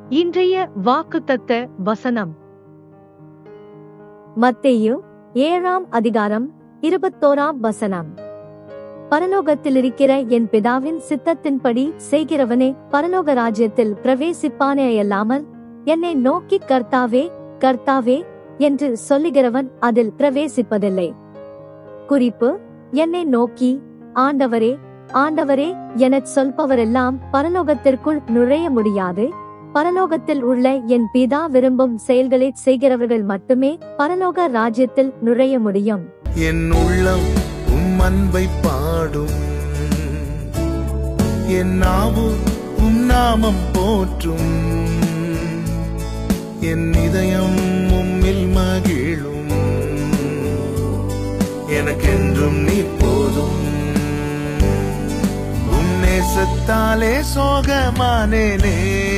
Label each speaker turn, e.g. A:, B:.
A: இன்றைய வாக்குத்தத்த வசனம்
B: மத்தேயு ஏழாம் அதிகாரம் இருபத்தோராம் வசனம் பரலோகத்திலிருக்கிற என் பிதாவின் சித்தத்தின்படி செய்கிறவனே பரலோக ராஜ்யத்தில் பிரவேசிப்பானேயல்லாமல் என்னை நோக்கி கர்த்தாவே கர்த்தாவே என்று சொல்லுகிறவன் அதில் பிரவேசிப்பதில்லை குறிப்பு என்னை நோக்கி ஆண்டவரே ஆண்டவரே எனச் சொல்பவரெல்லாம் பரலோகத்திற்குள் நுழைய முடியாது பரலோகத்தில் உள்ள என் பிதா விரும்பும் செயல்களை செய்கிறவர்கள் மட்டுமே பரலோக ராஜ்யத்தில் நுழைய முடியும்
C: என் உள்ளம் உம் அன்பை பாடும் என் நாவு உம் நாமம் போற்றும் என் இதயம் உம்மில் மகிழும் எனக்கென்றும் நீ போதும் உம் நேசத்தாலே சோகமானேனே